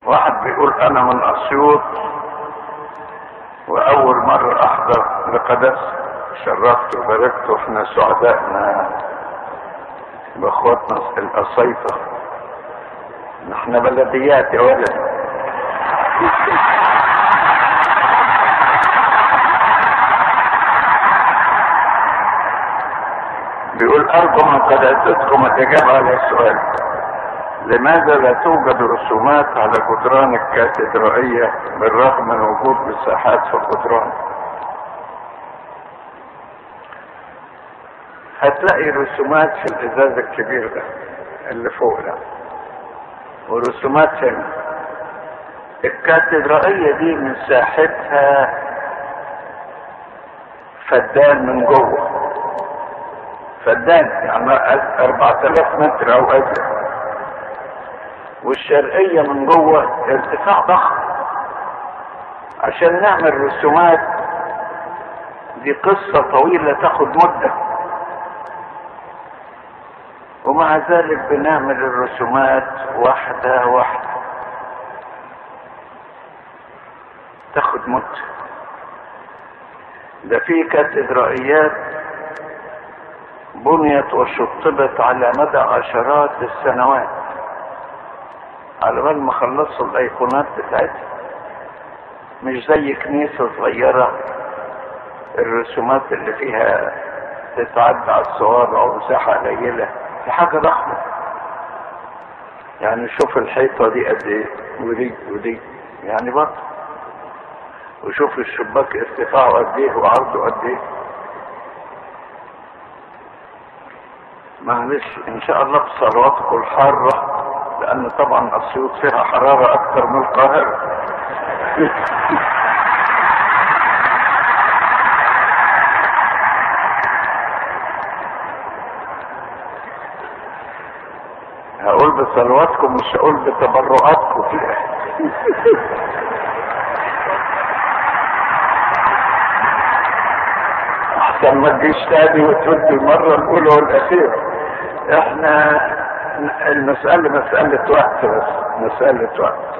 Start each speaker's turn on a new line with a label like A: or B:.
A: واحد بيقول انا من اسيوط واول مرة احضر لقدس شرفت وباركت واحنا سعدائنا باخواتنا القصيطة نحن بلديات يا ولد بيقول ارجو من قداستكم الاجابة على السؤال لماذا لا توجد رسومات على جدران الكاتدرائية بالرغم من وجود مساحات في الجدران هتلاقي رسومات في الازاز الكبير ده اللي فوق ده ورسومات هنا الكاتدرائية دي مساحتها فدان من جوه فدان يعني 4000 متر او ازيد والشرقية من جوه ارتفاع ضخم عشان نعمل رسومات دي قصة طويلة تاخد مدة ومع ذلك بنعمل الرسومات واحدة واحدة تاخد مدة ده في كاتدرائيات بنيت وشطبت على مدى عشرات السنوات على بال ما خلصوا الايقونات بتاعتها مش زي كنيسة صغيرة الرسومات اللي فيها تتعدى على الصوابع ومساحة قليلة دي حاجة ضخمة يعني شوف الحيطة دي قد ايه ودي ودي يعني برضه وشوف الشباك ارتفاعه قد ايه وعرضه قد ايه معلش ان شاء الله بصلواتكم الحارة لان طبعا اسيوط فيها حرارة اكتر من القاهرة هقول بصلواتكم مش هقول بتبرعاتكم احسن ما تجيش تاني وترد المرة الاولى والاخيرة احنا المسألة مسألة وقت بس مسألة وقت